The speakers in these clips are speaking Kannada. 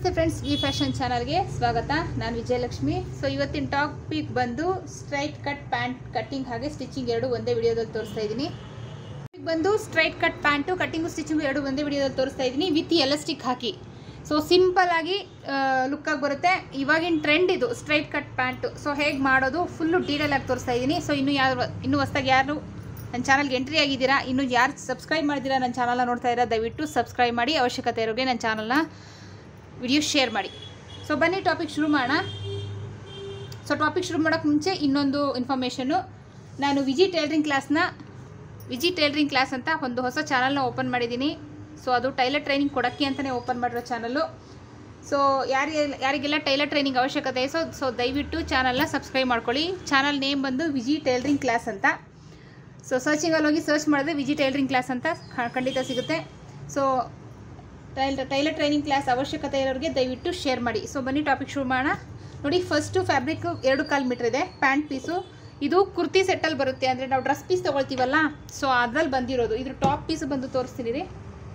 ನಮಸ್ತೆ ಫ್ರೆಂಡ್ಸ್ ಈ ಫ್ಯಾಷನ್ ಚಾನಲ್ಗೆ ಸ್ವಾಗತ ನಾನು ವಿಜಯಲಕ್ಷ್ಮಿ ಸೊ ಇವತ್ತಿನ ಟಾಪಿಕ್ ಬಂದು ಸ್ಟ್ರೈಟ್ ಕಟ್ ಪ್ಯಾಂಟ್ ಕಟ್ಟಿಂಗ್ ಹಾಗೆ ಸ್ಟಿಚಿಂಗ್ ಎರಡು ಒಂದೇ ವಿಡಿಯೋದಲ್ಲಿ ತೋರಿಸ್ತಾ ಇದ್ದೀನಿ Topic ಬಂದು straight cut pant cutting stitching ಎರಡು ಒಂದೇ ವಿಡಿಯೋದಲ್ಲಿ ತೋರಿಸ್ತಾ ಇದ್ದೀನಿ ವಿತ್ ಎಲಾಸ್ಟಿಕ್ ಹಾಕಿ ಸೊ ಸಿಂಪಲ್ ಆಗಿ ಲುಕ್ಕಾಗಿ ಬರುತ್ತೆ ಇವಾಗಿನ ಟ್ರೆಂಡ್ ಇದು ಸ್ಟ್ರೈಟ್ ಕಟ್ ಪ್ಯಾಂಟು ಸೊ ಹೇಗೆ ಮಾಡೋದು ಫುಲ್ಲು ಡೀಟೇಲ್ ಆಗಿ ತೋರಿಸ್ತಾ ಇದ್ದೀನಿ ಸೊ ಇನ್ನು ಯಾರು ಇನ್ನೂ ಹೊಸ್ದಾಗಿ ಯಾರು ನನ್ನ ಚಾನಲ್ಗೆ ಎಂಟ್ರಿ ಆಗಿದ್ದೀರಾ ಇನ್ನು ಯಾರು ಸಬ್ಸ್ಕ್ರೈಬ್ ಮಾಡಿದ್ದೀರಾ ನನ್ನ ಚಾನಲ್ನ ನೋಡ್ತಾ ಇದ್ದೀರಾ ದಯವಿಟ್ಟು ಸಬ್ಸ್ಕ್ರೈಬ್ ಮಾಡಿ ಅವಶ್ಯಕತೆ ಇರೋರಿಗೆ ನನ್ನ ಚಾನಲ್ನ ವಿಡಿಯೋ ಶೇರ್ ಮಾಡಿ ಸೊ ಬನ್ನಿ ಟಾಪಿಕ್ ಶುರು ಮಾಡೋಣ ಸೊ ಟಾಪಿಕ್ ಶುರು ಮಾಡೋಕ್ಕೆ ಮುಂಚೆ ಇನ್ನೊಂದು ಇನ್ಫಾರ್ಮೇಷನ್ನು ನಾನು ವಿಜಿ ಟೈಲರಿಂಗ್ ಕ್ಲಾಸ್ನ ವಿಜಿ ಟೈಲರಿಂಗ್ ಕ್ಲಾಸ್ ಅಂತ ಒಂದು ಹೊಸ ಚಾನಲ್ನ ಓಪನ್ ಮಾಡಿದ್ದೀನಿ ಸೊ ಅದು ಟೈಲರ್ ಟ್ರೈನಿಂಗ್ ಕೊಡೋಕ್ಕೆ ಅಂತಲೇ ಓಪನ್ ಮಾಡಿರೋ ಚಾನಲ್ಲು ಸೊ ಯಾರಿಗೆ ಯಾರಿಗೆಲ್ಲ ಟೈಲರ್ ಟ್ರೈನಿಂಗ್ ಅವಶ್ಯಕತೆ ಸೊ ಸೊ ದಯವಿಟ್ಟು ಚಾನಲ್ನ ಸಬ್ಸ್ಕ್ರೈಬ್ ಮಾಡ್ಕೊಳ್ಳಿ ಚಾನಲ್ ನೇಮ್ ಬಂದು ವಿಜಿ ಟೈಲರಿಂಗ್ ಕ್ಲಾಸ್ ಅಂತ ಸೊ ಸರ್ಚಿಂಗಲ್ಲಿ ಹೋಗಿ ಸರ್ಚ್ ಮಾಡಿದ್ರೆ ವಿಜಿ ಟೈಲರಿಂಗ್ ಕ್ಲಾಸ್ ಅಂತ ಖ- ಖಂಡಿತ ಸಿಗುತ್ತೆ so tail tailor training class ಅವಶ್ಯಕತೆ ಇರೋರಿಗೆ ದಯವಿಟ್ಟು ಶೇರ್ ಮಾಡಿ ಸೊ ಬನ್ನಿ ಟಾಪಿಕ್ ಶುರು ಮಾಡೋಣ ನೋಡಿ ಫಸ್ಟು ಫ್ಯಾಬ್ರಿಕ್ ಎರಡು ಕಾಲು ಮೀಟ್ರ್ ಇದೆ ಪ್ಯಾಂಟ್ ಪೀಸು ಇದು ಕುರ್ತಿ ಸೆಟ್ಟಲ್ಲಿ ಬರುತ್ತೆ ಅಂದರೆ ನಾವು ಡ್ರೆಸ್ ಪೀಸ್ ತೊಗೊಳ್ತೀವಲ್ಲ ಸೊ ಅದ್ರಲ್ಲಿ ಬಂದಿರೋದು ಇದ್ರ ಟಾಪ್ ಪೀಸ್ ಬಂದು ತೋರಿಸ್ತೀನಿ ರೀ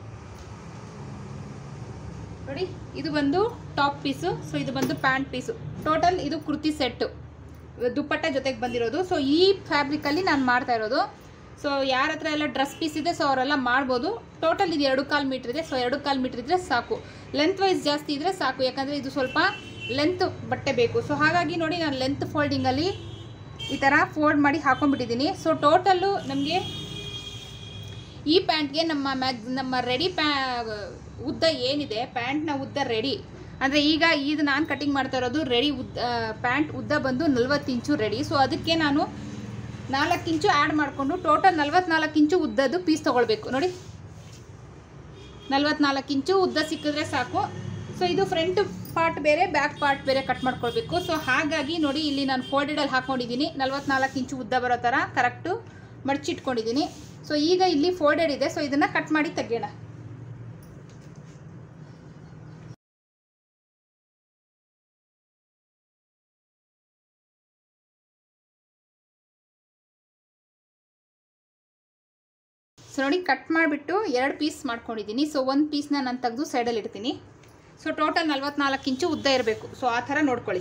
ನೋಡಿ ಇದು ಬಂದು ಟಾಪ್ ಪೀಸು ಸೊ ಇದು ಬಂದು ಪ್ಯಾಂಟ್ ಪೀಸು ಟೋಟಲ್ ಇದು ಕುರ್ತಿ ಸೆಟ್ಟು ದುಪ್ಪಟ್ಟ ಜೊತೆಗೆ ಬಂದಿರೋದು ಸೊ ಈ ಫ್ಯಾಬ್ರಿಕಲ್ಲಿ ನಾನು ಮಾಡ್ತಾ ಇರೋದು ಸೊ ಯಾರ ಹತ್ರ ಎಲ್ಲ ಡ್ರೆಸ್ ಪೀಸ್ ಇದೆ ಸೊ ಅವರೆಲ್ಲ ಮಾಡ್ಬೋದು ಟೋಟಲ್ ಇದು ಎರಡು ಕಾಲು ಮೀಟ್ರ್ ಇದೆ ಸೊ ಎರಡು ಕಾಲು ಮೀಟ್ರ್ ಇದ್ದರೆ ಸಾಕು ಲೆಂತ್ ವೈಸ್ ಜಾಸ್ತಿ ಇದ್ದರೆ ಸಾಕು ಯಾಕಂದರೆ ಇದು ಸ್ವಲ್ಪ ಲೆಂತ್ ಬಟ್ಟೆ ಬೇಕು ಸೊ ಹಾಗಾಗಿ ನೋಡಿ ನಾನು ಲೆಂತ್ ಫೋಲ್ಡಿಂಗಲ್ಲಿ ಈ ಥರ ಫೋಲ್ಡ್ ಮಾಡಿ ಹಾಕೊಂಡ್ಬಿಟ್ಟಿದ್ದೀನಿ ಸೊ ಟೋಟಲ್ಲು ನಮಗೆ ಈ ಪ್ಯಾಂಟ್ಗೆ ನಮ್ಮ ಮ್ಯಾಗ್ ನಮ್ಮ ರೆಡಿ ಪ್ಯಾ ಉದ್ದ ಏನಿದೆ ಪ್ಯಾಂಟ್ನ ಉದ್ದ ರೆಡಿ ಅಂದರೆ ಈಗ ಇದು ನಾನು ಕಟಿಂಗ್ ಮಾಡ್ತಾ ಇರೋದು ರೆಡಿ ಉದ್ದ ಪ್ಯಾಂಟ್ ಉದ್ದ ಬಂದು ನಲ್ವತ್ತು ಇಂಚು ರೆಡಿ ಸೊ ಅದಕ್ಕೆ ನಾನು ನಾಲ್ಕು ಇಂಚು ಆ್ಯಡ್ ಮಾಡಿಕೊಂಡು ಟೋಟಲ್ ನಲ್ವತ್ನಾಲ್ಕು ಇಂಚು ಉದ್ದದ್ದು ಪೀಸ್ ತೊಗೊಳ್ಬೇಕು ನೋಡಿ ನಲ್ವತ್ನಾಲ್ಕು ಇಂಚು ಉದ್ದ ಸಿಕ್ಕಿದ್ರೆ ಸಾಕು ಸೊ ಇದು ಫ್ರಂಟ್ ಪಾರ್ಟ್ ಬೇರೆ ಬ್ಯಾಕ್ ಪಾರ್ಟ್ ಬೇರೆ ಕಟ್ ಮಾಡ್ಕೊಳ್ಬೇಕು ಸೊ ಹಾಗಾಗಿ ನೋಡಿ ಇಲ್ಲಿ ನಾನು ಫೋಲ್ಡೆಡಲ್ಲಿ ಹಾಕ್ಕೊಂಡಿದ್ದೀನಿ ನಲ್ವತ್ನಾಲ್ಕು ಇಂಚು ಉದ್ದ ಬರೋ ಥರ ಕರೆಕ್ಟು ಮಡಚಿಟ್ಕೊಂಡಿದ್ದೀನಿ ಸೊ ಈಗ ಇಲ್ಲಿ ಫೋಲ್ಡೆಡ್ ಇದೆ ಸೊ ಇದನ್ನು ಕಟ್ ಮಾಡಿ ತೆಗೆಯೋಣ ಸೊ ನೋಡಿ ಕಟ್ ಮಾಡಿಬಿಟ್ಟು ಎರಡು ಪೀಸ್ ಮಾಡ್ಕೊಂಡಿದ್ದೀನಿ ಸೊ ಒಂದು ಪೀಸ್ನ ನಾನು ತೆಗೆದು ಸೈಡಲ್ಲಿ ಇಡ್ತೀನಿ ಸೊ ಟೋಟಲ್ ನಲ್ವತ್ನಾಲ್ಕು ಇಂಚು ಉದ್ದ ಇರಬೇಕು ಸೊ ಆ ಥರ ನೋಡ್ಕೊಳ್ಳಿ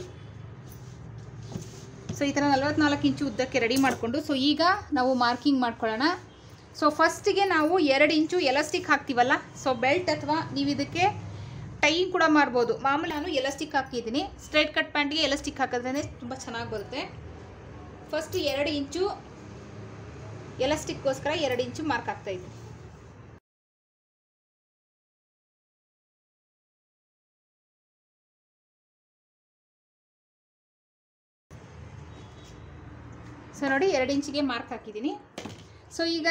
ಸೊ ಈ ಥರ ನಲ್ವತ್ನಾಲ್ಕು ಇಂಚು ಉದ್ದಕ್ಕೆ ರೆಡಿ ಮಾಡಿಕೊಂಡು ಸೊ ಈಗ ನಾವು ಮಾರ್ಕಿಂಗ್ ಮಾಡ್ಕೊಳ್ಳೋಣ ಸೊ ಫಸ್ಟಿಗೆ ನಾವು ಎರಡು ಇಂಚು ಎಲಾಸ್ಟಿಕ್ ಹಾಕ್ತೀವಲ್ಲ ಸೊ ಬೆಲ್ಟ್ ಅಥವಾ ನೀವು ಇದಕ್ಕೆ ಟೈ ಕೂಡ ಮಾಡ್ಬೋದು ಮಾಮೂಲಿ ನಾನು ಎಲಾಸ್ಟಿಕ್ ಹಾಕಿದ್ದೀನಿ ಸ್ಟ್ರೈಟ್ ಕಟ್ ಪ್ಯಾಂಟ್ಗೆ ಎಲಾಸ್ಟಿಕ್ ಹಾಕಿದ್ರೆ ತುಂಬ ಚೆನ್ನಾಗಿ ಬರುತ್ತೆ ಫಸ್ಟ್ ಎರಡು ಇಂಚು ಎಲಾಸ್ಟಿಕ್ಗೋಸ್ಕರ ಎರಡು ಇಂಚು ಮಾರ್ಕ್ ಆಗ್ತಾ ಇದೆ ಸೊ ನೋಡಿ ಎರಡು ಇಂಚಿಗೆ ಮಾರ್ಕ್ ಹಾಕಿದ್ದೀನಿ ಸೊ ಈಗ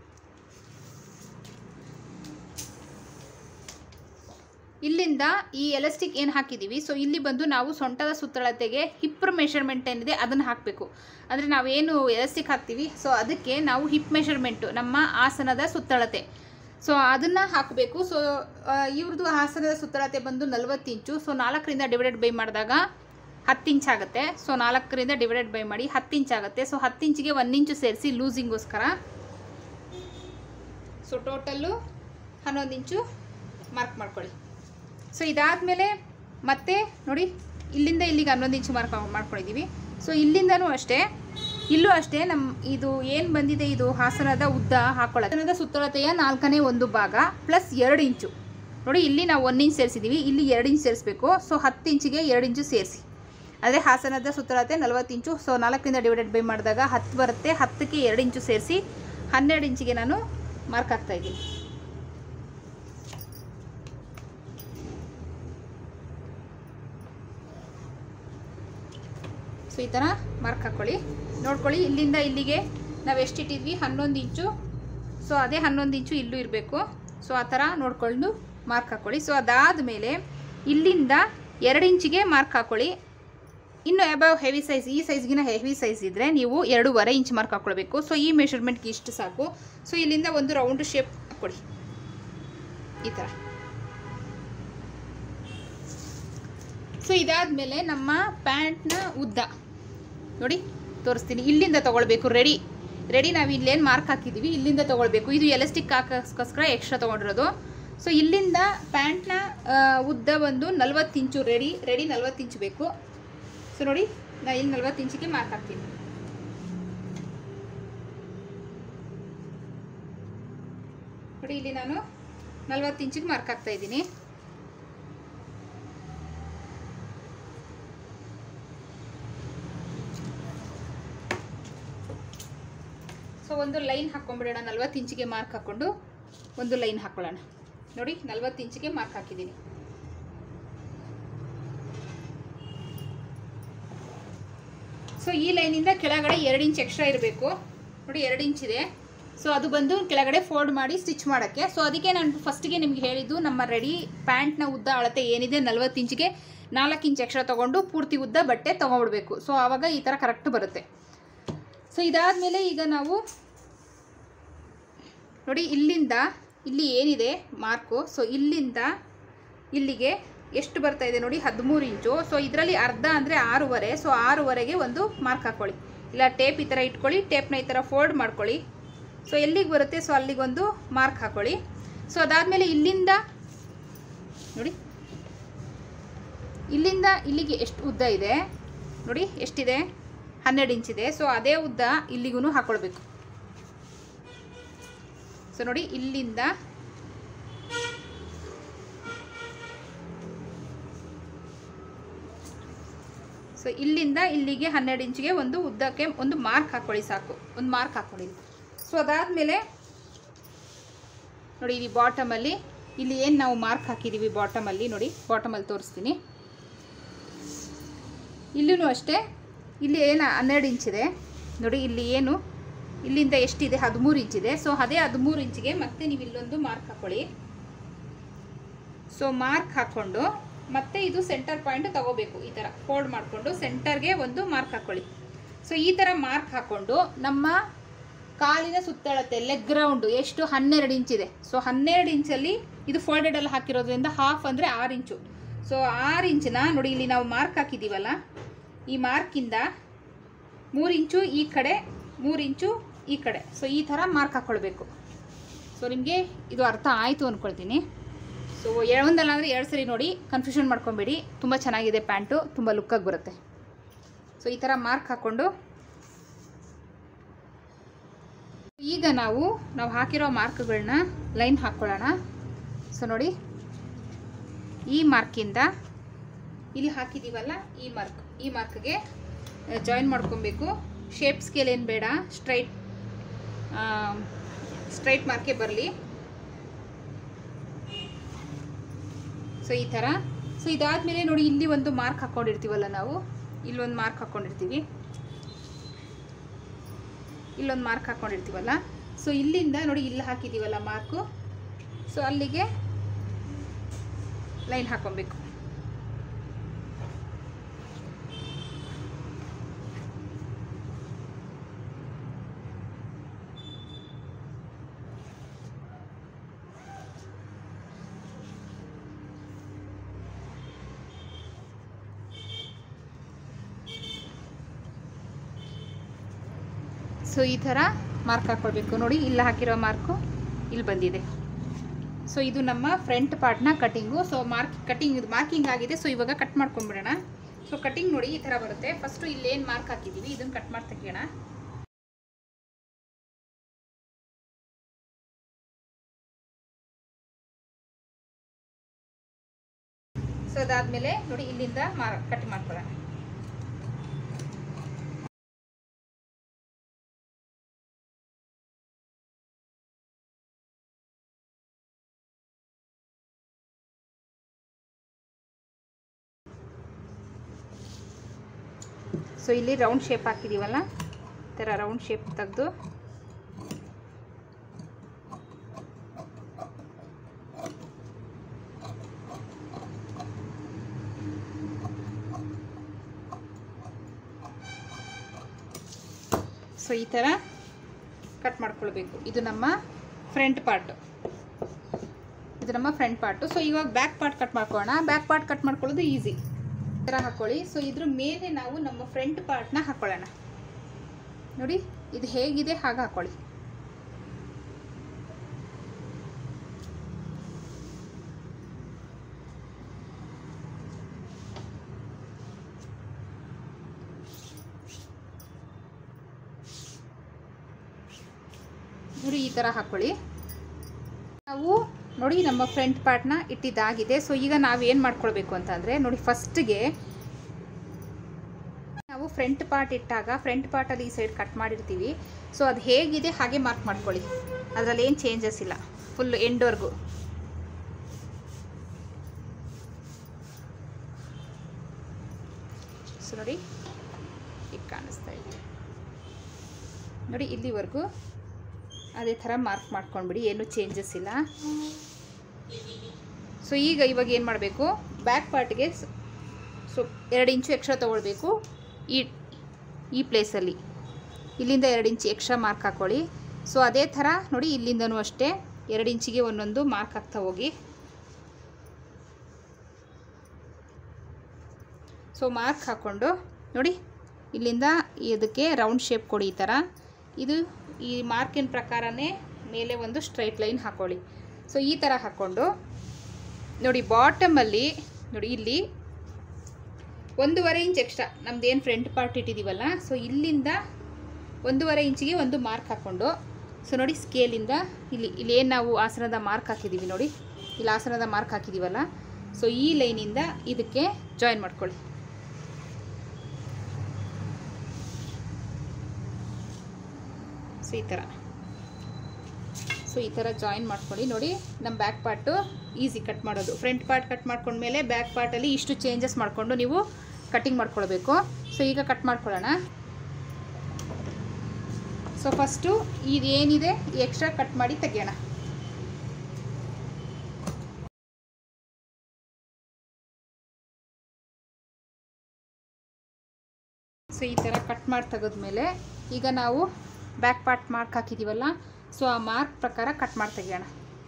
ಇಲ್ಲಿಂದ ಈ ಎಲಾಸ್ಟಿಕ್ ಏನು ಹಾಕಿದ್ದೀವಿ ಸೊ ಇಲ್ಲಿ ಬಂದು ನಾವು ಸೊಂಟದ ಸುತ್ತಳತೆಗೆ ಹಿಪ್ ಮೆಷರ್ಮೆಂಟ್ ಏನಿದೆ ಅದನ್ನು ಹಾಕಬೇಕು ಅಂದರೆ ನಾವೇನು ಎಲಾಸ್ಟಿಕ್ ಹಾಕ್ತೀವಿ ಸೊ ಅದಕ್ಕೆ ನಾವು ಹಿಪ್ ಮೆಷರ್ಮೆಂಟು ನಮ್ಮ ಆಸನದ ಸುತ್ತಳತೆ ಸೊ ಅದನ್ನು ಹಾಕಬೇಕು ಸೊ ಇವ್ರದ್ದು ಆಸನದ ಸುತ್ತಳತೆ ಬಂದು ನಲ್ವತ್ತು ಇಂಚು ಸೊ ನಾಲ್ಕರಿಂದ ಡಿವೈಡೆಡ್ ಬೈ ಮಾಡಿದಾಗ ಹತ್ತು ಇಂಚ್ ಆಗುತ್ತೆ ಸೊ ನಾಲ್ಕರಿಂದ ಡಿವೈಡೆಡ್ ಬೈ ಮಾಡಿ ಹತ್ತು ಇಂಚ್ ಆಗುತ್ತೆ ಸೊ ಹತ್ತು ಇಂಚಿಗೆ ಒಂದು ಇಂಚು ಸೇರಿಸಿ ಲೂಸಿಂಗೋಸ್ಕರ ಸೊ ಟೋಟಲ್ಲು ಹನ್ನೊಂದು ಇಂಚು ಮಾರ್ಕ್ ಮಾಡ್ಕೊಳ್ಳಿ ಸೊ ಇದಾದಮೇಲೆ ಮತ್ತೆ ನೋಡಿ ಇಲ್ಲಿಂದ ಇಲ್ಲಿಗೆ ಹನ್ನೊಂದು ಇಂಚು ಮಾರ್ಕ್ ಮಾಡ್ಕೊಂಡಿದ್ದೀವಿ ಸೊ ಇಲ್ಲಿಂದನೂ ಅಷ್ಟೇ ಇಲ್ಲೂ ಅಷ್ಟೇ ನಮ್ಮ ಇದು ಏನು ಬಂದಿದೆ ಇದು ಹಾಸನದ ಉದ್ದ ಹಾಕೊಳ್ಳೋದು ಹಾಸನದ ಸುತ್ತಳತೆಯ ನಾಲ್ಕನೇ ಒಂದು ಭಾಗ ಪ್ಲಸ್ ಎರಡು ಇಂಚು ನೋಡಿ ಇಲ್ಲಿ ನಾವು ಒಂದು ಇಂಚ್ ಸೇರಿಸಿದ್ದೀವಿ ಇಲ್ಲಿ ಎರಡು ಇಂಚ್ ಸೇರಿಸ್ಬೇಕು ಸೊ ಹತ್ತು ಇಂಚಿಗೆ ಎರಡು ಇಂಚು ಸೇರಿಸಿ ಅದೇ ಹಾಸನದ ಸುತ್ತಳತೆ ನಲ್ವತ್ತು ಇಂಚು ಸೊ ನಾಲ್ಕರಿಂದ ಡಿವೈಡೆಡ್ ಬೈ ಮಾಡಿದಾಗ ಹತ್ತು ಬರುತ್ತೆ ಹತ್ತಕ್ಕೆ ಎರಡು ಇಂಚು ಸೇರಿಸಿ ಹನ್ನೆರಡು ಇಂಚಿಗೆ ನಾನು ಮಾರ್ಕ್ ಹಾಕ್ತಾ ಇದ್ದೀನಿ ಸೊ ಈ ಥರ ಮಾರ್ಕ್ ಹಾಕ್ಕೊಳ್ಳಿ ನೋಡ್ಕೊಳ್ಳಿ ಇಲ್ಲಿಂದ ಇಲ್ಲಿಗೆ ನಾವು ಎಷ್ಟಿಟ್ಟಿದ್ವಿ ಹನ್ನೊಂದು ಇಂಚು ಸೊ ಅದೇ ಹನ್ನೊಂದು ಇಂಚು ಇಲ್ಲೂ ಇರಬೇಕು ಸೊ ಆ ಥರ ನೋಡ್ಕೊಂಡು ಮಾರ್ಕ್ ಹಾಕ್ಕೊಳ್ಳಿ ಸೊ ಅದಾದಮೇಲೆ ಇಲ್ಲಿಂದ ಎರಡು ಇಂಚಿಗೆ ಮಾರ್ಕ್ ಹಾಕ್ಕೊಳ್ಳಿ ಇನ್ನು ಅಬವ್ ಹೆವಿ ಸೈಜ್ ಈ ಸೈಜ್ಗಿನ ಹೆವಿ ಸೈಜ್ ಇದ್ದರೆ ನೀವು ಎರಡೂವರೆ ಇಂಚ್ ಮಾರ್ಕ್ ಹಾಕ್ಕೊಳ್ಬೇಕು ಸೊ ಈ ಮೆಷರ್ಮೆಂಟ್ಗೆ ಇಷ್ಟು ಸಾಕು ಸೊ ಇಲ್ಲಿಂದ ಒಂದು ರೌಂಡ್ ಶೇಪ್ ಹಾಕ್ಕೊಳ್ಳಿ ಈ ಥರ ಸೊ ಇದಾದಮೇಲೆ ನಮ್ಮ ಪ್ಯಾಂಟ್ನ ಉದ್ದ ನೋಡಿ ತೋರಿಸ್ತೀನಿ ಇಲ್ಲಿಂದ ತೊಗೊಳ್ಬೇಕು ರೆಡಿ ರೆಡಿ ನಾವು ಇಲ್ಲೇನು ಮಾರ್ಕ್ ಹಾಕಿದ್ದೀವಿ ಇಲ್ಲಿಂದ ತೊಗೊಳ್ಬೇಕು ಇದು ಎಲಾಸ್ಟಿಕ್ ಹಾಕೋಸ್ಕರ ಎಕ್ಸ್ಟ್ರಾ ತೊಗೊಂಡಿರೋದು ಸೊ ಇಲ್ಲಿಂದ ಪ್ಯಾಂಟ್ನ ಉದ್ದ ಬಂದು ನಲ್ವತ್ತು ಇಂಚು ರೆಡಿ ರೆಡಿ ನಲ್ವತ್ತು ಇಂಚು ಬೇಕು ಸೊ ನೋಡಿ ನಾನು ಇಲ್ಲಿ ನಲ್ವತ್ತು ಇಂಚಿಗೆ ಮಾರ್ಕ್ ಹಾಕ್ತೀನಿ ನೋಡಿ ಇಲ್ಲಿ ನಾನು ನಲ್ವತ್ತು ಇಂಚಿಗೆ ಮಾರ್ಕ್ ಹಾಕ್ತಾ ಇದ್ದೀನಿ ಸೊ ಒಂದು ಲೈನ್ ಹಾಕ್ಕೊಂಡ್ಬಿಡೋಣ ನಲ್ವತ್ತು ಇಂಚಿಗೆ ಮಾರ್ಕ್ ಹಾಕ್ಕೊಂಡು ಒಂದು ಲೈನ್ ಹಾಕ್ಕೊಳ್ಳೋಣ ನೋಡಿ ನಲ್ವತ್ತು ಇಂಚಿಗೆ ಮಾರ್ಕ್ ಹಾಕಿದ್ದೀನಿ ಸೊ ಈ ಲೈನಿಂದ ಕೆಳಗಡೆ ಎರಡು ಇಂಚ್ ಎಕ್ಸ್ಟ್ರಾ ಇರಬೇಕು ನೋಡಿ ಎರಡು ಇಂಚ್ ಇದೆ ಸೊ ಅದು ಬಂದು ಕೆಳಗಡೆ ಫೋಲ್ಡ್ ಮಾಡಿ ಸ್ಟಿಚ್ ಮಾಡೋಕ್ಕೆ ಸೊ ಅದಕ್ಕೆ ನಾನು ಫಸ್ಟಿಗೆ ನಿಮ್ಗೆ ಹೇಳಿದ್ದು ನಮ್ಮ ರೆಡಿ ಪ್ಯಾಂಟ್ನ ಉದ್ದ ಅಳತೆ ಏನಿದೆ ನಲ್ವತ್ತು ಇಂಚಿಗೆ ನಾಲ್ಕು ಇಂಚ್ ಎಕ್ಸ್ಟ್ರಾ ತೊಗೊಂಡು ಪೂರ್ತಿ ಉದ್ದ ಬಟ್ಟೆ ತೊಗೊಂಡ್ಬಿಡ್ಬೇಕು ಸೊ ಆವಾಗ ಈ ಥರ ಕರೆಕ್ಟ್ ಬರುತ್ತೆ ಸೊ ಇದಾದಮೇಲೆ ಈಗ ನಾವು ನೋಡಿ ಇಲ್ಲಿಂದ ಇಲ್ಲಿ ಏನಿದೆ ಮಾರ್ಕು ಸೊ ಇಲ್ಲಿಂದ ಇಲ್ಲಿಗೆ ಎಷ್ಟು ಬರ್ತಾ ಇದೆ ನೋಡಿ ಹದಿಮೂರು ಇಂಚು ಸೊ ಇದರಲ್ಲಿ ಅರ್ಧ ಅಂದರೆ ಆರೂವರೆ ಸೊ ಆರೂವರೆಗೆ ಒಂದು ಮಾರ್ಕ್ ಹಾಕ್ಕೊಳ್ಳಿ ಇಲ್ಲ ಟೇಪ್ ಈ ಥರ ಇಟ್ಕೊಳ್ಳಿ ಟೇಪ್ನ ಈ ಥರ ಫೋಲ್ಡ್ ಮಾಡ್ಕೊಳ್ಳಿ ಸೊ ಎಲ್ಲಿಗೆ ಬರುತ್ತೆ ಸೊ ಅಲ್ಲಿಗೊಂದು ಮಾರ್ಕ್ ಹಾಕ್ಕೊಳ್ಳಿ ಸೊ ಅದಾದಮೇಲೆ ಇಲ್ಲಿಂದ ನೋಡಿ ಇಲ್ಲಿಂದ ಇಲ್ಲಿಗೆ ಎಷ್ಟು ಉದ್ದ ಇದೆ ನೋಡಿ ಎಷ್ಟಿದೆ ಹನ್ನೆರಡು ಇಂಚಿದೆ ಸೊ ಅದೇ ಉದ್ದ ಇಲ್ಲಿಗೂ ಹಾಕ್ಕೊಳ್ಬೇಕು ಸೊ ನೋಡಿ ಇಲ್ಲಿಂದ ಸೊ ಇಲ್ಲಿಂದ ಇಲ್ಲಿಗೆ ಹನ್ನೆರಡು ಇಂಚಿಗೆ ಒಂದು ಉದ್ದಕ್ಕೆ ಒಂದು ಮಾರ್ಕ್ ಹಾಕ್ಕೊಳ್ಳಿ ಸಾಕು ಒಂದು ಮಾರ್ಕ್ ಹಾಕ್ಕೊಳ್ಳಿ ಸೊ ಅದಾದಮೇಲೆ ನೋಡಿ ಇಲ್ಲಿ ಬಾಟಮಲ್ಲಿ ಇಲ್ಲಿ ಏನು ನಾವು ಮಾರ್ಕ್ ಹಾಕಿದ್ದೀವಿ ಬಾಟಮಲ್ಲಿ ನೋಡಿ ಬಾಟಮಲ್ಲಿ ತೋರಿಸ್ತೀನಿ ಇಲ್ಲೂ ಅಷ್ಟೇ ಇಲ್ಲಿ ಏನು ಹನ್ನೆರಡು ಇಂಚಿದೆ ನೋಡಿ ಇಲ್ಲಿ ಏನು ಇಲ್ಲಿಂದ ಎಷ್ಟಿದೆ ಹದಿಮೂರು ಇಂಚಿದೆ ಸೊ ಅದೇ ಹದಿಮೂರು ಇಂಚಿಗೆ ಮತ್ತೆ ನೀವು ಇಲ್ಲೊಂದು ಮಾರ್ಕ್ ಹಾಕ್ಕೊಳ್ಳಿ ಸೊ ಮಾರ್ಕ್ ಹಾಕ್ಕೊಂಡು ಮತ್ತೆ ಇದು ಸೆಂಟರ್ ಪಾಯಿಂಟ್ ತಗೋಬೇಕು ಈ ಥರ ಫೋಲ್ಡ್ ಮಾಡಿಕೊಂಡು ಸೆಂಟರ್ಗೆ ಒಂದು ಮಾರ್ಕ್ ಹಾಕ್ಕೊಳ್ಳಿ ಸೊ ಈ ಥರ ಮಾರ್ಕ್ ಹಾಕ್ಕೊಂಡು ನಮ್ಮ ಕಾಲಿನ ಸುತ್ತಳತೆ ಲೆಗ್ ರೌಂಡು ಎಷ್ಟು ಹನ್ನೆರಡು ಇಂಚಿದೆ ಸೊ ಹನ್ನೆರಡು ಇಂಚಲ್ಲಿ ಇದು ಫೋಲ್ಡೆಡಲ್ಲಿ ಹಾಕಿರೋದ್ರಿಂದ ಹಾಫ್ ಅಂದರೆ ಆರು ಇಂಚು ಸೊ ಆರು ಇಂಚನ್ನ ನೋಡಿ ಇಲ್ಲಿ ನಾವು ಮಾರ್ಕ್ ಹಾಕಿದ್ದೀವಲ್ಲ ಈ ಮಾರ್ಕಿಂದ ಮೂರು ಇಂಚು ಈ ಕಡೆ ಮೂರು ಇಂಚು ಈ ಕಡೆ ಸೊ ಈ ಥರ ಮಾರ್ಕ್ ಹಾಕ್ಕೊಳ್ಬೇಕು ಸೊ ನಿಮಗೆ ಇದು ಅರ್ಥ ಆಯಿತು ಅಂದ್ಕೊಳ್ತೀನಿ ಸೊ ಒಂದಲ್ಲ ಅಂದರೆ ಎರಡು ಸರಿ ನೋಡಿ ಕನ್ಫ್ಯೂಷನ್ ಮಾಡ್ಕೊಬೇಡಿ ತುಂಬ ಚೆನ್ನಾಗಿದೆ ಪ್ಯಾಂಟು ತುಂಬ ಲುಕ್ಕಾಗಿ ಬರುತ್ತೆ ಸೊ ಈ ಥರ ಮಾರ್ಕ್ ಹಾಕ್ಕೊಂಡು ಈಗ ನಾವು ನಾವು ಹಾಕಿರೋ ಮಾರ್ಕ್ಗಳನ್ನ ಲೈನ್ ಹಾಕ್ಕೊಳ್ಳೋಣ ಸೊ ನೋಡಿ ಈ ಮಾರ್ಕಿಂದ ಇಲ್ಲಿ ಹಾಕಿದ್ದೀವಲ್ಲ ಈ ಮಾರ್ಕ್ ಈ ಮಾರ್ಕ್ಗೆ ಜಾಯಿನ್ ಮಾಡ್ಕೊಬೇಕು ಶೇಪ್ ಸ್ಕೇಲ್ ಏನು ಬೇಡ ಸ್ಟ್ರೈಟ್ ಸ್ಟ್ರೈಟ್ ಮಾರ್ಕೆ ಬರಲಿ ಸೊ ಈ ಥರ ಸೊ ಇದಾದಮೇಲೆ ನೋಡಿ ಇಲ್ಲಿ ಒಂದು ಮಾರ್ಕ್ ಹಾಕ್ಕೊಂಡಿರ್ತೀವಲ್ಲ ನಾವು ಇಲ್ಲೊಂದು ಮಾರ್ಕ್ ಹಾಕ್ಕೊಂಡಿರ್ತೀವಿ ಇಲ್ಲೊಂದು ಮಾರ್ಕ್ ಹಾಕ್ಕೊಂಡಿರ್ತೀವಲ್ಲ ಸೊ ಇಲ್ಲಿಂದ ನೋಡಿ ಇಲ್ಲಿ ಹಾಕಿದ್ದೀವಲ್ಲ ಮಾರ್ಕು ಸೊ ಅಲ್ಲಿಗೆ ಲೈನ್ ಹಾಕ್ಕೊಬೇಕು ಸೊ ಈ ಥರ ಮಾರ್ಕ್ ಹಾಕ್ಕೊಳ್ಬೇಕು ನೋಡಿ ಇಲ್ಲಿ ಹಾಕಿರೋ ಮಾರ್ಕು ಇಲ್ಲಿ ಬಂದಿದೆ ಸೊ ಇದು ನಮ್ಮ ಫ್ರಂಟ್ ಪಾರ್ಟ್ನ ಕಟಿಂಗು ಸೊ ಮಾರ್ಕ್ ಕಟಿಂಗ್ ಇದು ಮಾರ್ಕಿಂಗ್ ಆಗಿದೆ ಸೊ ಇವಾಗ ಕಟ್ ಮಾಡ್ಕೊಂಡ್ಬಿಡೋಣ ಸೊ ಕಟಿಂಗ್ ನೋಡಿ ಈ ಥರ ಬರುತ್ತೆ ಫಸ್ಟು ಇಲ್ಲೇನು ಮಾರ್ಕ್ ಹಾಕಿದ್ದೀವಿ ಇದನ್ನು ಕಟ್ ಮಾಡಿ ತೆಗಿಯೋಣ ಸೊ ಅದಾದಮೇಲೆ ನೋಡಿ ಇಲ್ಲಿಂದ ಮಾರ್ ಕಟ್ ಮಾಡ್ಕೊಳ್ಳೋಣ ಸೊ ಇಲ್ಲಿ ರೌಂಡ್ ಶೇಪ್ ಹಾಕಿದ್ದೀವಲ್ಲ ಈ ಥರ ರೌಂಡ್ ಶೇಪ್ ತೆಗೆದು ಸೊ ಈ ಥರ ಕಟ್ ಮಾಡ್ಕೊಳ್ಬೇಕು ಇದು ನಮ್ಮ ಫ್ರಂಟ್ ಪಾರ್ಟು ಇದು ನಮ್ಮ ಫ್ರಂಟ್ ಪಾರ್ಟು ಸೊ ಇವಾಗ ಬ್ಯಾಕ್ ಪಾರ್ಟ್ ಕಟ್ ಮಾಡ್ಕೊಳ್ಳೋಣ ಬ್ಯಾಕ್ ಪಾರ್ಟ್ ಕಟ್ ಮಾಡ್ಕೊಳ್ಳೋದು ಈಸಿ ಈ ಥರ ಹಾಕ್ಕೊಳ್ಳಿ ಸೊ ಇದ್ರ ಮೇಲೆ ನಾವು ನಮ್ಮ ಫ್ರಂಟ್ ಪಾರ್ಟ್ನ ಹಾಕ್ಕೊಳ್ಳೋಣ ನೋಡಿ ಇದು ಹೇಗಿದೆ ಹಾಗೆ ಹಾಕ್ಕೊಳ್ಳಿ ನೋಡಿ ಈ ಥರ ಹಾಕ್ಕೊಳ್ಳಿ ನಾವು ನೋಡಿ ನಮ್ಮ ಫ್ರಂಟ್ ಪಾರ್ಟ್ನ ಇಟ್ಟಿದ್ದಾಗಿದೆ ಸೊ ಈಗ ನಾವು ಏನು ಮಾಡ್ಕೊಳ್ಬೇಕು ಅಂತಂದರೆ ನೋಡಿ ಫಸ್ಟ್ಗೆ ನಾವು ಫ್ರಂಟ್ ಪಾರ್ಟ್ ಇಟ್ಟಾಗ ಫ್ರಂಟ್ ಪಾರ್ಟಲ್ಲಿ ಈ ಸೈಡ್ ಕಟ್ ಮಾಡಿರ್ತೀವಿ ಸೊ ಅದು ಹೇಗಿದೆ ಹಾಗೆ ಮಾರ್ಕ್ ಮಾಡ್ಕೊಳ್ಳಿ ಅದರಲ್ಲಿ ಏನು ಚೇಂಜಸ್ ಇಲ್ಲ ಫುಲ್ ಎಂಡ್ವರೆಗೂ ಸೊ ನೋಡಿ ಈಗ ಕಾಣಿಸ್ತಾ ಇದೆ ನೋಡಿ ಇಲ್ಲಿವರೆಗೂ ಅದೇ ಥರ ಮಾರ್ಕ್ ಮಾಡ್ಕೊಂಡ್ಬಿಡಿ ಏನು ಚೇಂಜಸ್ ಇಲ್ಲ ಸೊ ಈಗ ಇವಾಗ ಏನು ಮಾಡಬೇಕು ಬ್ಯಾಕ್ ಪಾರ್ಟ್ಗೆ ಸೊ ಎರಡು ಇಂಚು ಎಕ್ಸ್ಟ್ರಾ ತೊಗೊಳ್ಬೇಕು ಈ ಈ ಪ್ಲೇಸಲ್ಲಿ ಇಲ್ಲಿಂದ ಎರಡು ಇಂಚು ಎಕ್ಸ್ಟ್ರಾ ಮಾರ್ಕ್ ಹಾಕ್ಕೊಳ್ಳಿ ಸೊ ಅದೇ ಥರ ನೋಡಿ ಇಲ್ಲಿಂದನೂ ಅಷ್ಟೇ ಎರಡು ಇಂಚಿಗೆ ಒಂದೊಂದು ಮಾರ್ಕ್ ಹಾಕ್ತಾ ಹೋಗಿ ಸೊ ಮಾರ್ಕ್ ಹಾಕ್ಕೊಂಡು ನೋಡಿ ಇಲ್ಲಿಂದ ಇದಕ್ಕೆ ರೌಂಡ್ ಶೇಪ್ ಕೊಡಿ ಈ ಥರ ಇದು ಈ ಮಾರ್ಕಿನ ಪ್ರಕಾರನೇ ಮೇಲೆ ಒಂದು ಸ್ಟ್ರೈಟ್ ಲೈನ್ ಹಾಕ್ಕೊಳ್ಳಿ ಸೊ ಈ ಥರ ಹಾಕ್ಕೊಂಡು ನೋಡಿ ಬಾಟಮಲ್ಲಿ ನೋಡಿ ಇಲ್ಲಿ ಒಂದೂವರೆ ಇಂಚ್ ಎಕ್ಸ್ಟ್ರಾ ನಮ್ದು ಏನು ಫ್ರಂಟ್ ಪಾರ್ಟ್ ಇಟ್ಟಿದ್ದೀವಲ್ಲ ಸೊ ಇಲ್ಲಿಂದ ಒಂದೂವರೆ ಇಂಚಿಗೆ ಒಂದು ಮಾರ್ಕ್ ಹಾಕ್ಕೊಂಡು ಸೊ ನೋಡಿ ಸ್ಕೇಲಿಂದ ಇಲ್ಲಿ ಇಲ್ಲಿ ಏನು ನಾವು ಆಸನದ ಮಾರ್ಕ್ ಹಾಕಿದ್ದೀವಿ ನೋಡಿ ಇಲ್ಲಿ ಆಸನದ ಮಾರ್ಕ್ ಹಾಕಿದ್ದೀವಲ್ಲ ಸೊ ಈ ಲೈನಿಂದ ಇದಕ್ಕೆ ಜಾಯಿನ್ ಮಾಡ್ಕೊಳ್ಳಿ ಸೊ ಈ ಥರ ಸೊ ಈ ಥರ ಜಾಯಿನ್ ಮಾಡ್ಕೊಳ್ಳಿ ನೋಡಿ ನಮ್ಮ ಬ್ಯಾಕ್ ಪಾರ್ಟು ಈಸಿ ಕಟ್ ಮಾಡೋದು ಫ್ರಂಟ್ ಪಾರ್ಟ್ ಕಟ್ ಮಾಡ್ಕೊಂಡ್ಮೇಲೆ ಬ್ಯಾಕ್ ಪಾರ್ಟಲ್ಲಿ ಇಷ್ಟು ಚೇಂಜಸ್ ಮಾಡಿಕೊಂಡು ನೀವು ಕಟ್ಟಿಂಗ್ ಮಾಡ್ಕೊಳ್ಬೇಕು ಸೊ ಈಗ ಕಟ್ ಮಾಡ್ಕೊಳ್ಳೋಣ ಸೊ ಫಸ್ಟು ಇದೇನಿದೆ ಎಕ್ಸ್ಟ್ರಾ ಕಟ್ ಮಾಡಿ ತೆಗಿಯೋಣ ಸೊ ಈ ಥರ ಕಟ್ ಮಾಡಿ ತೆಗೆದ್ಮೇಲೆ ಈಗ ನಾವು ಬ್ಯಾಕ್ ಪಾರ್ಟ್ ಮಾರ್ಕ್ ಹಾಕಿದ್ದೀವಲ್ಲ ಸೊ ಆ ಮಾರ್ಕ್ ಪ್ರಕಾರ ಕಟ್ ಮಾಡಿ ತೆಗಿಯೋಣ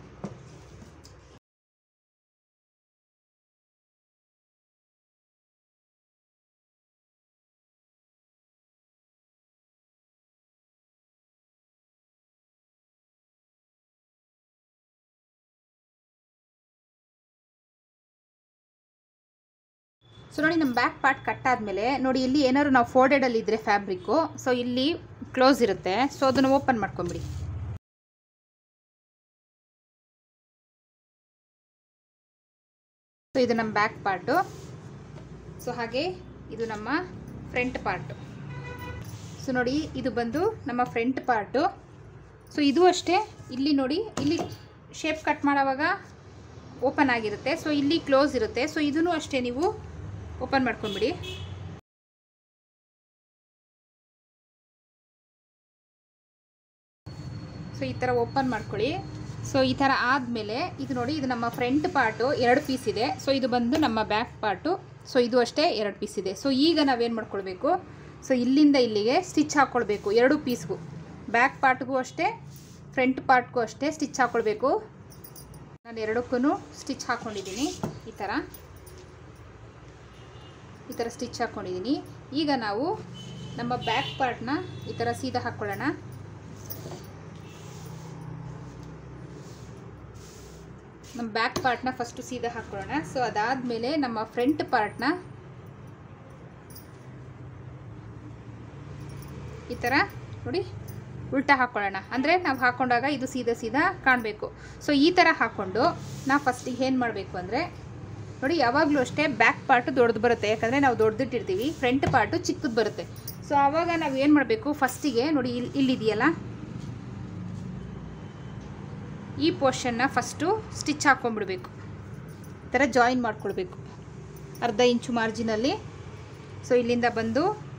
ಸೊ ನೋಡಿ ನಮ್ಮ ಬ್ಯಾಕ್ ಪಾರ್ಟ್ ಕಟ್ ಆದಮೇಲೆ ನೋಡಿ ಇಲ್ಲಿ ಏನಾದ್ರು ನಾವು ಫೋಲ್ಡೆಡಲ್ಲಿ ಇದ್ದರೆ ಫ್ಯಾಬ್ರಿಕ್ಕು ಸೊ ಇಲ್ಲಿ ಕ್ಲೋಸ್ ಇರುತ್ತೆ ಸೊ ಅದನ್ನು ಓಪನ್ ಮಾಡ್ಕೊಂಬಿಡಿ ಸೊ ಇದು ನಮ್ಮ ಬ್ಯಾಕ್ ಪಾರ್ಟು ಸೊ ಹಾಗೆ ಇದು ನಮ್ಮ ಫ್ರಂಟ್ ಪಾರ್ಟು ಸೊ ನೋಡಿ ಇದು ಬಂದು ನಮ್ಮ ಫ್ರಂಟ್ ಪಾರ್ಟು ಸೊ ಇದು ಅಷ್ಟೇ ಇಲ್ಲಿ ನೋಡಿ ಇಲ್ಲಿ ಶೇಪ್ ಕಟ್ ಮಾಡೋವಾಗ ಓಪನ್ ಆಗಿರುತ್ತೆ ಸೊ ಇಲ್ಲಿ ಕ್ಲೋಸ್ ಇರುತ್ತೆ ಸೊ ಇದನ್ನು ಅಷ್ಟೇ ನೀವು ಓಪನ್ ಮಾಡ್ಕೊಂಬಿಡಿ ಸೊ ಈ ಥರ ಓಪನ್ ಮಾಡ್ಕೊಳ್ಳಿ ಸೊ ಈ ಥರ ಆದಮೇಲೆ ಇದು ನೋಡಿ ಇದು ನಮ್ಮ ಫ್ರಂಟ್ ಪಾರ್ಟು ಎರಡು ಪೀಸ್ ಇದೆ ಸೊ ಇದು ಬಂದು ನಮ್ಮ ಬ್ಯಾಕ್ ಪಾರ್ಟು ಸೊ ಇದು ಅಷ್ಟೇ ಎರಡು ಪೀಸ್ ಇದೆ ಸೊ ಈಗ ನಾವೇನು ಮಾಡ್ಕೊಳ್ಬೇಕು ಸೊ ಇಲ್ಲಿಂದ ಇಲ್ಲಿಗೆ ಸ್ಟಿಚ್ ಹಾಕ್ಕೊಳ್ಬೇಕು ಎರಡು ಪೀಸ್ಗೂ ಬ್ಯಾಕ್ ಪಾರ್ಟ್ಗೂ ಅಷ್ಟೇ ಫ್ರಂಟ್ ಪಾರ್ಟ್ಗೂ ಅಷ್ಟೇ ಸ್ಟಿಚ್ ಹಾಕ್ಕೊಳ್ಬೇಕು ನಾನು ಎರಡಕ್ಕೂ ಸ್ಟಿಚ್ ಹಾಕ್ಕೊಂಡಿದ್ದೀನಿ ಈ ಥರ ಈ ಥರ ಸ್ಟಿಚ್ ಹಾಕ್ಕೊಂಡಿದ್ದೀನಿ ಈಗ ನಾವು ನಮ್ಮ ಬ್ಯಾಕ್ ಪಾರ್ಟ್ನ ಈ ಥರ ಸೀದಾ ಹಾಕ್ಕೊಳ್ಳೋಣ ನಮ್ಮ ಬ್ಯಾಕ್ ಪಾರ್ಟ್ನ ಫಸ್ಟು ಸೀದಾ ಹಾಕ್ಕೊಳ್ಳೋಣ ಸೊ ಅದಾದಮೇಲೆ ನಮ್ಮ ಫ್ರಂಟ್ ಪಾರ್ಟ್ನ ಈ ಥರ ನೋಡಿ ಉಲ್ಟಾ ಹಾಕ್ಕೊಳ್ಳೋಣ ಅಂದರೆ ನಾವು ಹಾಕ್ಕೊಂಡಾಗ ಇದು ಸೀದಾ ಸೀದಾ ಕಾಣಬೇಕು ಸೊ ಈ ಥರ ಹಾಕ್ಕೊಂಡು ನಾವು ಫಸ್ಟಿಗೆ ಏನು ಮಾಡಬೇಕು ಅಂದರೆ ನೋಡಿ ಯಾವಾಗಲೂ ಅಷ್ಟೇ ಬ್ಯಾಕ್ ಪಾರ್ಟು ದೊಡ್ಡದು ಬರುತ್ತೆ ಯಾಕಂದರೆ ನಾವು ದೊಡ್ಡದಿಟ್ಟಿರ್ತೀವಿ ಫ್ರಂಟ್ ಪಾರ್ಟು ಚಿಕ್ಕದು ಬರುತ್ತೆ ಸೊ ಆವಾಗ ನಾವು ಏನು ಮಾಡಬೇಕು ಫಸ್ಟಿಗೆ ನೋಡಿ ಇಲ್ಲಿ ಇಲ್ಲಿದೆಯಲ್ಲ ಈ ಪೋರ್ಷನ್ನ ಫಸ್ಟು ಸ್ಟಿಚ್ ಹಾಕ್ಕೊಂಡ್ಬಿಡ್ಬೇಕು ಈ ಥರ ಜಾಯಿನ್ ಮಾಡ್ಕೊಳ್ಬೇಕು ಅರ್ಧ ಇಂಚು ಮಾರ್ಜಿನಲ್ಲಿ ಸೊ ಇಲ್ಲಿಂದ ಬಂದು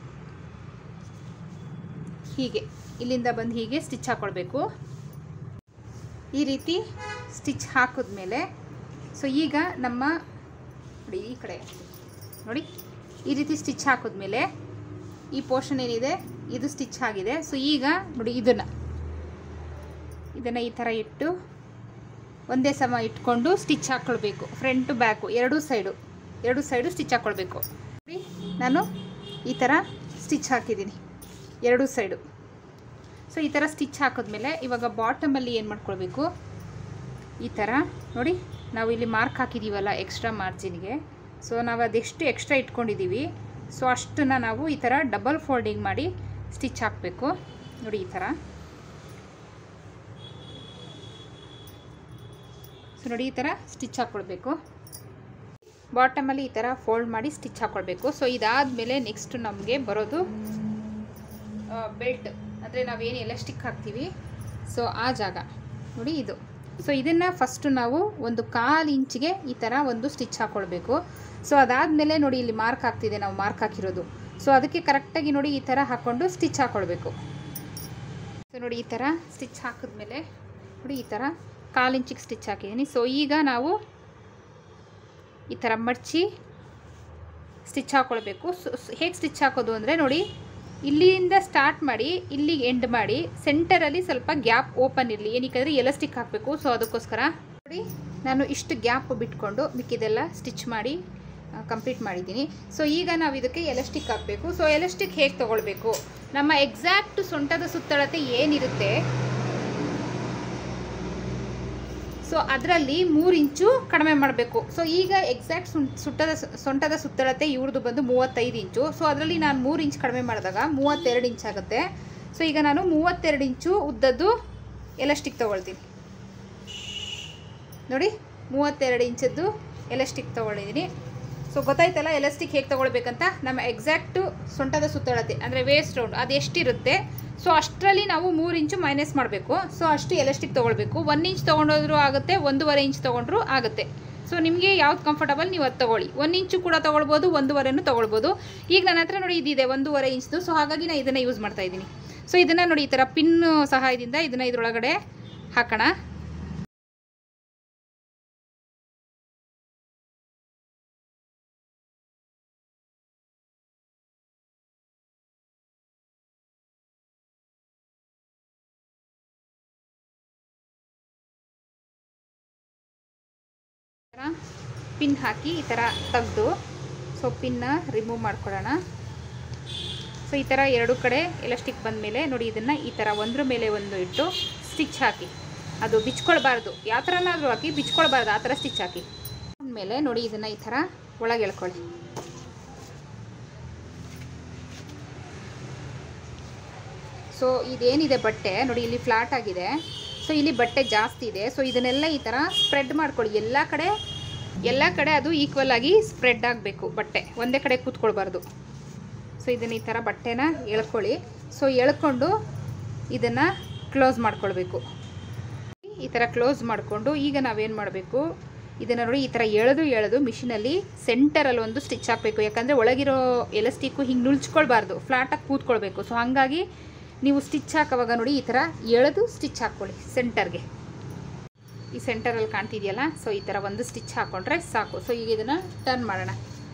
ಹೀಗೆ ಇಲ್ಲಿಂದ ಬಂದು ಹೀಗೆ ಸ್ಟಿಚ್ ಹಾಕ್ಕೊಳ್ಬೇಕು ಈ ರೀತಿ ಸ್ಟಿಚ್ ಹಾಕಿದ್ಮೇಲೆ ಸೊ ಈಗ ನಮ್ಮ ನೋಡಿ ಈ ಕಡೆ ನೋಡಿ ಈ ರೀತಿ ಸ್ಟಿಚ್ ಹಾಕಿದ್ಮೇಲೆ ಈ ಪೋರ್ಷನ್ ಏನಿದೆ ಇದು ಸ್ಟಿಚ್ ಆಗಿದೆ ಸೊ ಈಗ ನೋಡಿ ಇದನ್ನು ಇದನ್ನು ಈ ಥರ ಇಟ್ಟು ಒಂದೇ ಸಮ ಇಟ್ಕೊಂಡು ಸ್ಟಿಚ್ ಹಾಕ್ಕೊಳ್ಬೇಕು ಫ್ರಂಟು ಬ್ಯಾಕು ಎರಡೂ ಸೈಡು ಎರಡೂ ಸೈಡು ಸ್ಟಿಚ್ ಹಾಕ್ಕೊಳ್ಬೇಕು ನೋಡಿ ನಾನು ಈ ಥರ ಸ್ಟಿಚ್ ಹಾಕಿದ್ದೀನಿ ಎರಡೂ ಸೈಡು ಸೊ ಈ ಥರ ಸ್ಟಿಚ್ ಹಾಕಿದ್ಮೇಲೆ ಇವಾಗ ಬಾಟಮಲ್ಲಿ ಏನು ಮಾಡ್ಕೊಳ್ಬೇಕು ಈ ಥರ ನೋಡಿ ನಾವು ಇಲ್ಲಿ ಮಾರ್ಕ್ ಹಾಕಿದ್ದೀವಲ್ಲ ಎಕ್ಸ್ಟ್ರಾ ಮಾರ್ಜಿನ್ಗೆ ಸೊ ನಾವು ಅದೆಷ್ಟು ಎಕ್ಸ್ಟ್ರಾ ಇಟ್ಕೊಂಡಿದ್ದೀವಿ ಸೊ ಅಷ್ಟನ್ನು ನಾವು ಈ ಥರ ಡಬಲ್ ಫೋಲ್ಡಿಂಗ್ ಮಾಡಿ ಸ್ಟಿಚ್ ಹಾಕಬೇಕು ನೋಡಿ ಈ ಥರ ಸೊ ನೋಡಿ ಈ ಥರ ಸ್ಟಿಚ್ ಹಾಕ್ಕೊಳ್ಬೇಕು ಬಾಟಮಲ್ಲಿ ಈ ಥರ ಫೋಲ್ಡ್ ಮಾಡಿ ಸ್ಟಿಚ್ ಹಾಕ್ಕೊಳ್ಬೇಕು ಸೊ ಇದಾದಮೇಲೆ ನೆಕ್ಸ್ಟ್ ನಮಗೆ ಬರೋದು ಬೆಲ್ಟ್ ಅಂದರೆ ನಾವೇನು ಎಲಾಸ್ಟಿಕ್ ಹಾಕ್ತೀವಿ ಸೊ ಆ ಜಾಗ ನೋಡಿ ಇದು ಸೊ ಇದನ್ನು ಫಸ್ಟು ನಾವು ಒಂದು ಕಾಲು ಇಂಚಿಗೆ ಈ ಥರ ಒಂದು ಸ್ಟಿಚ್ ಹಾಕ್ಕೊಳ್ಬೇಕು ಸೊ ಅದಾದಮೇಲೆ ನೋಡಿ ಇಲ್ಲಿ ಮಾರ್ಕ್ ಆಗ್ತಿದೆ ನಾವು ಮಾರ್ಕ್ ಹಾಕಿರೋದು ಸೊ ಅದಕ್ಕೆ ಕರೆಕ್ಟಾಗಿ ನೋಡಿ ಈ ಥರ ಹಾಕ್ಕೊಂಡು ಸ್ಟಿಚ್ ಹಾಕ್ಕೊಳ್ಬೇಕು ಸೊ ನೋಡಿ ಈ ಥರ ಸ್ಟಿಚ್ ಹಾಕಿದ್ಮೇಲೆ ನೋಡಿ ಈ ಥರ ಕಾಲು ಇಂಚಿಗೆ ಸ್ಟಿಚ್ ಹಾಕಿದ್ದೀನಿ ಸೊ ಈಗ ನಾವು ಈ ಥರ ಮಡಚಿ ಸ್ಟಿಚ್ ಹಾಕ್ಕೊಳ್ಬೇಕು ಹೇಗೆ ಸ್ಟಿಚ್ ಹಾಕೋದು ಅಂದರೆ ನೋಡಿ ಇಲ್ಲಿಂದ ಸ್ಟಾರ್ಟ್ ಮಾಡಿ ಇಲ್ಲಿಗೆ ಎಂಡ್ ಮಾಡಿ ಸೆಂಟರಲ್ಲಿ ಸ್ವಲ್ಪ ಗ್ಯಾಪ್ ಓಪನ್ ಇರಲಿ ಏನಕ್ಕೆ ಎಲಾಸ್ಟಿಕ್ ಹಾಕಬೇಕು ಸೊ ಅದಕ್ಕೋಸ್ಕರ ನೋಡಿ ನಾನು ಇಷ್ಟು ಗ್ಯಾಪ್ ಬಿಟ್ಕೊಂಡು ಮಿಕ್ಕಿದೆಲ್ಲ ಸ್ಟಿಚ್ ಮಾಡಿ ಕಂಪ್ಲೀಟ್ ಮಾಡಿದ್ದೀನಿ ಸೊ ಈಗ ನಾವು ಇದಕ್ಕೆ ಎಲಾಸ್ಟಿಕ್ ಹಾಕಬೇಕು ಸೊ ಎಲಾಸ್ಟಿಕ್ ಹೇಗೆ ತೊಗೊಳ್ಬೇಕು ನಮ್ಮ ಎಕ್ಸಾಕ್ಟ್ ಸೊಂಟದ ಸುತ್ತಳತೆ ಏನಿರುತ್ತೆ ಸೊ ಅದರಲ್ಲಿ ಮೂರು ಇಂಚು ಕಡಿಮೆ ಮಾಡಬೇಕು ಸೊ ಈಗ ಎಕ್ಸಾಕ್ಟ್ ಸುಟ್ಟದ ಸೊಂಟದ ಸುತ್ತಳತೆ ಇವ್ರದ್ದು ಬಂದು ಮೂವತ್ತೈದು ಇಂಚು ಸೊ ಅದರಲ್ಲಿ ನಾನು ಮೂರು ಇಂಚ್ ಕಡಿಮೆ ಮಾಡಿದಾಗ ಮೂವತ್ತೆರಡು ಇಂಚ್ ಆಗುತ್ತೆ ಸೊ ಈಗ ನಾನು ಮೂವತ್ತೆರಡು ಇಂಚು ಉದ್ದದ್ದು ಎಲಾಸ್ಟಿಕ್ ತೊಗೊಳ್ತೀನಿ ನೋಡಿ ಮೂವತ್ತೆರಡು ಇಂಚದ್ದು ಎಲಾಸ್ಟಿಕ್ ತೊಗೊಂಡಿದ್ದೀನಿ ಸೊ ಗೊತ್ತಾಯ್ತಲ್ಲ ಎಲಾಸ್ಟಿಕ್ ಹೇಗೆ ತೊಗೊಳ್ಬೇಕಂತ ನಮ್ಮ ಎಕ್ಸಾಕ್ಟು ಸೊಂಟದ ಸುತ್ತಳತೆ ಅಂದರೆ ವೇಸ್ಟ್ ರೌಂಡ್ ಅದು ಎಷ್ಟಿರುತ್ತೆ ಸೊ ಅಷ್ಟರಲ್ಲಿ ನಾವು ಮೂರು ಇಂಚು ಮೈನಸ್ ಮಾಡಬೇಕು ಸೊ ಅಷ್ಟು ಎಲಾಸ್ಟಿಕ್ ತೊಗೊಳ್ಬೇಕು ಒನ್ ಇಂಚ್ ತೊಗೊಂಡೋದ್ರೂ ಆಗುತ್ತೆ ಒಂದೂವರೆ ಇಂಚ್ ತೊಗೊಂಡ್ರೂ ಆಗುತ್ತೆ ಸೊ ನಿಮಗೆ ಯಾವ್ದು ಕಂಫರ್ಟಬಲ್ ನೀವು ಅದು ತೊಗೊಳ್ಳಿ ಒಂದು ಇಂಚು ಕೂಡ ತೊಗೊಳ್ಬೋದು ಒಂದೂವರೆನೂ ತೊಗೊಳ್ಬೋದು ಈಗ ನನ್ನ ಹತ್ರ ನೋಡಿ ಇದಿದೆ ಒಂದೂವರೆ ಇಂಚ್ದು ಸೊ ಹಾಗಾಗಿ ನಾನು ಇದನ್ನು ಯೂಸ್ ಮಾಡ್ತಾ ಇದ್ದೀನಿ ಸೊ ಇದನ್ನು ನೋಡಿ ಈ ಥರ ಪಿನ್ ಸಹಾಯದಿಂದ ಇದನ್ನು ಇದರೊಳಗಡೆ ಹಾಕೋಣ ಪಿನ್ ಹಾಕಿ ಈ ಥರ ತೆಗೆದು ಸೊ ಪಿನ್ನ ರಿಮೂವ್ ಮಾಡ್ಕೊಳ್ಳೋಣ ಸೊ ಈ ಥರ ಎರಡು ಕಡೆ ಎಲಾಸ್ಟಿಕ್ ಬಂದಮೇಲೆ ನೋಡಿ ಇದನ್ನು ಈ ಥರ ಒಂದ್ರ ಮೇಲೆ ಒಂದು ಇಟ್ಟು ಸ್ಟಿಚ್ ಹಾಕಿ ಅದು ಬಿಚ್ಕೊಳ್ಬಾರ್ದು ಯಾವ ಥರನಾದರೂ ಹಾಕಿ ಬಿಚ್ಕೊಳ್ಬಾರ್ದು ಆ ಥರ ಸ್ಟಿಚ್ ಹಾಕಿ ಮೇಲೆ ನೋಡಿ ಇದನ್ನು ಈ ಥರ ಒಳಗೆ ಎಳ್ಕೊಳ್ಳಿ ಸೊ ಇದೇನಿದೆ ಬಟ್ಟೆ ನೋಡಿ ಇಲ್ಲಿ ಫ್ಲಾಟ್ ಆಗಿದೆ ಸೊ ಇಲ್ಲಿ ಬಟ್ಟೆ ಜಾಸ್ತಿ ಇದೆ ಸೊ ಇದನ್ನೆಲ್ಲ ಈ ಥರ ಸ್ಪ್ರೆಡ್ ಮಾಡ್ಕೊಳ್ಳಿ ಎಲ್ಲ ಕಡೆ ಎಲ್ಲ ಕಡೆ ಅದು ಈಕ್ವಲ್ ಆಗಿ ಸ್ಪ್ರೆಡ್ ಆಗಬೇಕು ಬಟ್ಟೆ ಒಂದೇ ಕಡೆ ಕೂತ್ಕೊಳ್ಬಾರ್ದು ಸೊ ಇದನ್ನು ಈ ಥರ ಬಟ್ಟೆನ ಎಳ್ಕೊಳ್ಳಿ ಸೊ ಎಳ್ಕೊಂಡು ಇದನ್ನು ಕ್ಲೋಸ್ ಮಾಡ್ಕೊಳ್ಬೇಕು ಈ ಥರ ಕ್ಲೋಸ್ ಮಾಡಿಕೊಂಡು ಈಗ ನಾವೇನು ಮಾಡಬೇಕು ಇದನ್ನು ನೋಡಿ ಈ ಥರ ಎಳೆದು ಎಳೆದು ಮಿಷಿನಲ್ಲಿ ಸೆಂಟರಲ್ಲಿ ಒಂದು ಸ್ಟಿಚ್ ಹಾಕಬೇಕು ಯಾಕಂದರೆ ಒಳಗಿರೋ ಎಲಾಸ್ಟಿಕ್ಕು ಹಿಂಗೆ ನುಳ್ಚ್ಕೊಳ್ಬಾರ್ದು ಫ್ಲಾಟಾಗಿ ಕೂತ್ಕೊಳ್ಬೇಕು ಸೊ ಹಾಗಾಗಿ ನೀವು ಸ್ಟಿಚ್ ಹಾಕೋವಾಗ ನೋಡಿ ಈ ಥರ ಎಳೆದು ಸ್ಟಿಚ್ ಹಾಕ್ಕೊಳ್ಳಿ ಸೆಂಟರ್ಗೆ ಈ ಸೆಂಟರಲ್ಲಿ ಕಾಣ್ತಿದೆಯಲ್ಲ ಸೊ ಈ ಥರ ಒಂದು ಸ್ಟಿಚ್ ಹಾಕ್ಕೊಂಡ್ರೆ ಸಾಕು ಸೊ ಈಗ ಇದನ್ನು ಟರ್ನ್ ಮಾಡೋಣ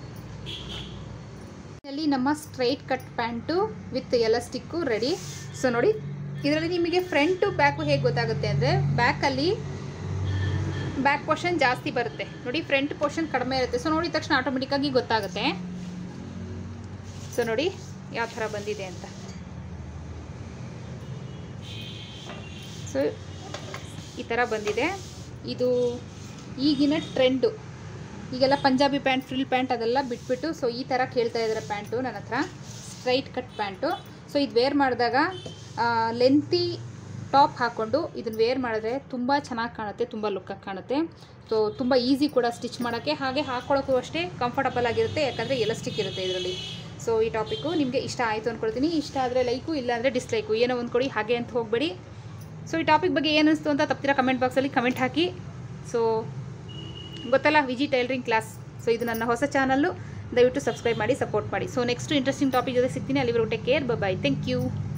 ಇಲ್ಲಿ ನಮ್ಮ straight cut pant with elastic ready so ನೋಡಿ ಇದರಲ್ಲಿ ನಿಮಗೆ ಫ್ರಂಟು ಬ್ಯಾಕು ಹೇಗೆ ಗೊತ್ತಾಗುತ್ತೆ ಅಂದರೆ ಬ್ಯಾಕಲ್ಲಿ ಬ್ಯಾಕ್ ಪೋರ್ಷನ್ ಜಾಸ್ತಿ ಬರುತ್ತೆ ನೋಡಿ ಫ್ರಂಟ್ ಪೋರ್ಷನ್ ಕಡಿಮೆ ಇರುತ್ತೆ ಸೊ ನೋಡಿದ ತಕ್ಷಣ ಆಟೋಮೆಟಿಕ್ಕಾಗಿ ಗೊತ್ತಾಗುತ್ತೆ ಸೊ ನೋಡಿ ಯಾವ ಥರ ಬಂದಿದೆ ಅಂತ ಸೊ ಈ ಥರ ಬಂದಿದೆ ಇದು ಈಗಿನ ಟ್ರೆಂಡು ಈಗೆಲ್ಲ ಪಂಜಾಬಿ ಪ್ಯಾಂಟ್ ಫ್ರಿಲ್ ಪ್ಯಾಂಟ್ ಅದೆಲ್ಲ ಬಿಟ್ಬಿಟ್ಟು ಸೊ ಈ ಥರ ಕೇಳ್ತಾ ಇದ್ದಾರೆ ಪ್ಯಾಂಟು ನನ್ನ ಹತ್ರ ಸ್ಟ್ರೈಟ್ ಕಟ್ ಪ್ಯಾಂಟು ಸೊ ಇದು ವೇರ್ ಮಾಡಿದಾಗ ಲೆಂತಿ ಟಾಪ್ ಹಾಕ್ಕೊಂಡು ಇದನ್ನು ವೇರ್ ಮಾಡಿದ್ರೆ ತುಂಬ ಚೆನ್ನಾಗಿ ಕಾಣುತ್ತೆ ತುಂಬ ಲುಕ್ಕಾಗಿ ಕಾಣುತ್ತೆ ಸೊ ತುಂಬ ಈಸಿ ಕೂಡ ಸ್ಟಿಚ್ ಮಾಡೋಕ್ಕೆ ಹಾಗೆ ಹಾಕ್ಕೊಳ್ಳೋಕ್ಕೂ ಅಷ್ಟೇ ಕಂಫರ್ಟಬಲ್ ಆಗಿರುತ್ತೆ ಯಾಕಂದರೆ ಎಲಾಸ್ಟಿಕ್ ಇರುತ್ತೆ ಇದರಲ್ಲಿ ಸೊ ಈ ಟಾಪಿಕ್ಕು ನಿಮಗೆ ಇಷ್ಟ ಆಯಿತು ಅಂದ್ಕೊಳ್ತೀನಿ ಇಷ್ಟ ಆದರೆ ಲೈಕು ಇಲ್ಲಾಂದರೆ ಡಿಸ್ಲೈಕು ಏನೋ ಒಂದು ಕೊಡಿ ಹಾಗೆ ಅಂತ ಹೋಗಬೇಡಿ ಸೊ ಈ ಟಾಪಿಕ್ ಬಗ್ಗೆ ಏನು ಅನಿಸ್ತು ಅಂತ ತಪ್ಪಿರ ಕಮೆಂಟ್ ಬಾಕ್ಸಲ್ಲಿ ಕಮೆಂಟ್ ಹಾಕಿ ಸೊ ಗೊತ್ತಲ್ಲ ವಿಜಿ ಟೈಲರಿಂಗ್ ಕ್ಲಾಸ್ ಸೊ ಇದು ನನ್ನ ಹೊಸ ಚಾನಲ್ಲು ದಯವಿಟ್ಟು ಸಬ್ಸ್ಕ್ರೈಬ್ ಮಾಡಿ ಸಪೋರ್ಟ್ ಮಾಡಿ ಸೊ ನೆಕ್ಸ್ಟ್ ಇಂಟ್ರೆಸ್ಟಿಂಗ್ ಟಾಪಿಕ್ ಜೊತೆ ಸಿಗ್ತೀನಿ ಅಲ್ಲಿವರೆಗೂ take care bye thank you